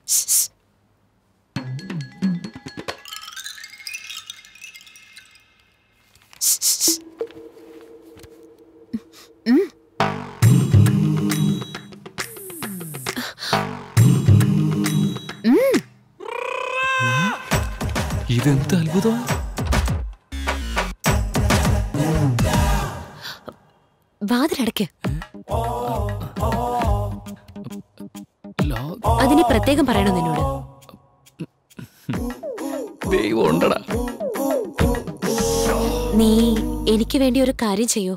ഇതെന്ത് അത്ഭുതം വാതിലടയ്ക്ക് ലോക്ക് അതിന് പ്രത്യേകം പറയണോ നിന്നോട് ദൈവം ഉണ്ടടാ നീ എനിക്ക് വേണ്ടി ഒരു കാര്യം ചെയ്യൂ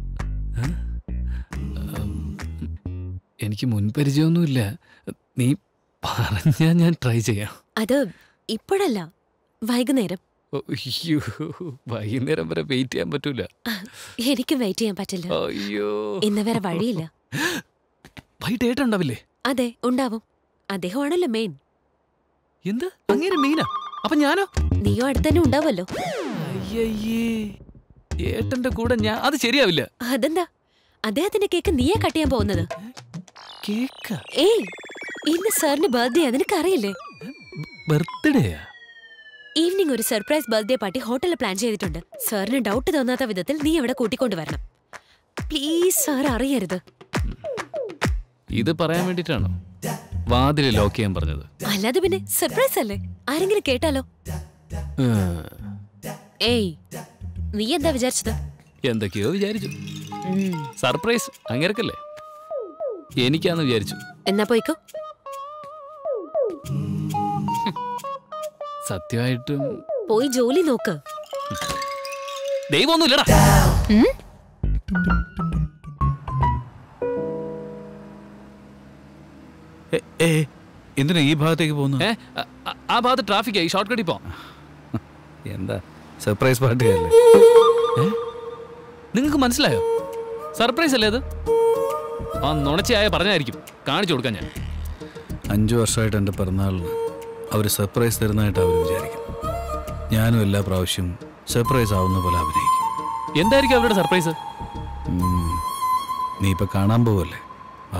എനിക്ക് മുൻപരിചയമൊന്നുമില്ല നീ പറഞ്ഞാ ഞാൻ ട്രൈ ചെയ്യാം അത് ഇപ്പോഴല്ല വൈകുന്നേരം ഓ, അയ്യോ വൈകുന്നേരം വരെ വെയിറ്റ് ചെയ്യാൻ പറ്റൂല എനിക്കും വെയിറ്റ് ചെയ്യാൻ പറ്റില്ല അയ്യോ ഇന്ന് വേറെ വഴിയില്ല വൈകിട്ട് ഏട്ടുണ്ടാവില്ലേ അതെ ഉണ്ടാവും അദ്ദേഹമാണല്ലോ മെയിൻ എന്ത് അങ്ങനെ മീനാ അപ്പൊ ഞാനോ നീയോ അടുത്തന്നെ ഉണ്ടാവുമല്ലോ അയ്യയ്യേ ഏട്ടന്റെ കൂടെ ഞാൻ അത് ശരിയാവില്ല അതെന്താ അദ്ദേഹത്തിന്റെ കേക്ക് നീയാ കട്ട് ചെയ്യാൻ പോകുന്നത് കേക്ക ഏയ് ഇന്ന് സാറിന് ബർത്ത്ഡേ നിനക്ക് അറിയില്ലേ ബർത്ത്ഡേയാ ഈവനിങ് ഒരു സർപ്രൈസ് ബർത്ത്ഡേ പാർട്ടി ഹോട്ടലിൽ പ്ലാൻ ചെയ്തിട്ടുണ്ട് സാറിന് ഡൗട്ട് തോന്നാത്ത വിധത്തിൽ നീ അവിടെ കൂട്ടിക്കൊണ്ടുവരണം പ്ലീസ് സാർ അറിയരുത് ഇത് പറയാൻ വേണ്ടിട്ടാണോ വാതില് ലോക്ക് ചെയ്യാൻ പറഞ്ഞത് അല്ലാതെ പിന്നെ സർപ്രൈസ് അല്ലേ ആരെങ്കിലും കേട്ടാലോ ആ, ഏയ് നീ എന്താ വിചാരിച്ചത് എന്തൊക്കെയോ വിചാരിച്ചു സർപ്രൈസ് അങ്ങേർക്കല്ലേ എനിക്കാന്ന് വിചാരിച്ചു എന്നാ പോയിക്കോ സത്യമായിട്ടും പോയി ജോലി നോക്ക് ദൈവമൊന്നുമില്ലടാ ഉം? ഏ, ഏ, എന്തിനാ ഈ ഭാഗത്തേക്ക് പോകുന്നു ഏ ആ- ആ- ആ ഭാഗത്ത് ട്രാഫിക് ആയി ഷോർട്ട് കട്ടിൽ പോവാം എന്താ സർപ്രൈസ് പാർട്ടി അല്ലേ നിങ്ങൾക്ക് മനസ്സിലായോ സർപ്രൈസ് അല്ലേ അത് ആ നുണച്ചയായ പറഞ്ഞായിരിക്കും കാണിച്ചു കൊടുക്കാൻ ഞാൻ അഞ്ചു വർഷമായിട്ട് എൻ്റെ പിറന്നാളിന് അവർ സർപ്രൈസ് തരുന്നതായിട്ട് അവർ വിചാരിക്കും ഞാനും എല്ലാ പ്രാവശ്യവും സർപ്രൈസ് ആവുന്ന പോലെ അഭിനയിക്കും എന്തായിരിക്കും അവരുടെ സർപ്രൈസ് ഉം. നീ ഇപ്പൊ കാണാൻ പോവല്ലേ ആ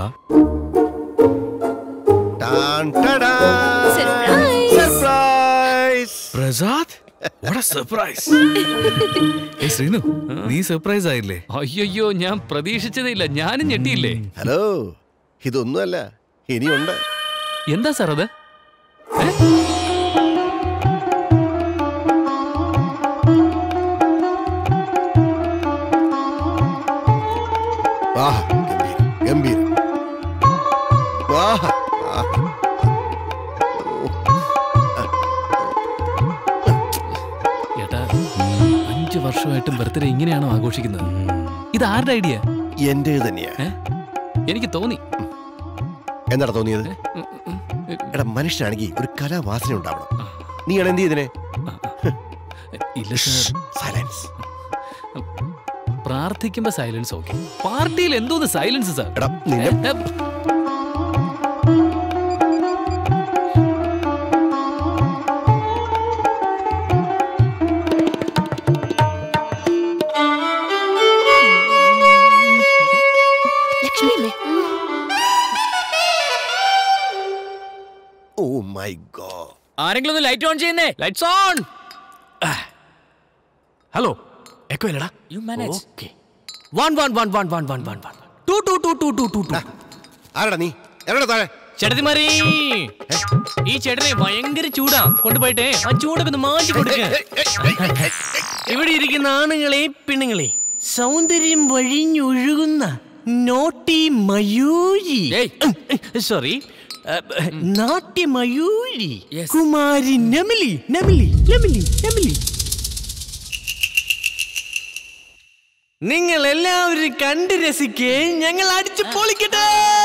ടാൻ ടടാ. Surprise! Surprise! Prasad surprise Srinu നീ സർപ്രൈസ് ആയില്ലേ അയ്യോ ഞാൻ പ്രതീക്ഷിച്ചതേ ഇല്ല ഞാനും ഞെട്ടിയില്ലേ ഹലോ ഇതൊന്നുമല്ല ഇനിയുണ്ട് എന്താ സാർ അത് ഏ? ആഹാ, ഗംഭീരം ഗംഭീരം ആഹാ, ആഹാ. ഏട്ടാ അഞ്ചു വർഷമായിട്ട് ബർത്ത്ഡേ ഇങ്ങനെയാണോ ആഘോഷിക്കുന്നത് ഇത് ആരുടെ ഐഡിയ എന്റെ തന്നെയാ എനിക്ക് തോന്നി എന്താ തോന്നിയത് ഉം, ഉം, ഉം. എടാ മനുഷ്യനാണെങ്കിൽ ഒരു കലാവാസന ഉണ്ടാവണം നീയാണ് എന്ത് ചെയ്തിനെ ഇല്ല സാർ സൈലൻസ് പ്രാർത്ഥിക്കുമ്പോ സൈലൻസ് ഓക്കെ പാർട്ടിയിൽ എന്തോന്ന് സൈലൻസ് സാർ എടാ നിന്നെ ഏ, ലക്ഷ്മി അല്ലേ ഓ മൈ ഗോഡ് ആരെങ്കിലും ഒന്ന് ലൈറ്റ് ഓൺ ചെയ്യുന്നേ ലൈറ്റ്സ് ഓൺ ഹലോ എക്കോ ഇല്ലടാ you manage okay one one one one one one one one two two two two two two two ആരടാ നീ എവിടെ താഴെ ചേട്ടത്തിമാരി ഈ ചേട്ടനെ ഭയങ്കര ചൂടാ കൊണ്ടുപോയിട്ടേ ആ ചൂടൊക്കെ ഒന്ന് മാറ്റി കൊടുക്ക ഇവിടെ ഇരിക്കുന്ന ആണുങ്ങളെ പെണ്ണുങ്ങളെ സൗന്ദര്യം വഴിഞ്ഞൊഴുകുന്ന നോട്ടി മയൂരി സോറി നാട്യ മയൂരി കുമാരി നമിലി നമിലി നമിലി നമിലി നിങ്ങൾ എല്ലാവരും കണ്ട് രസിക്കേ ഞങ്ങൾ അടിച്ചു പൊളിക്കട്ടെ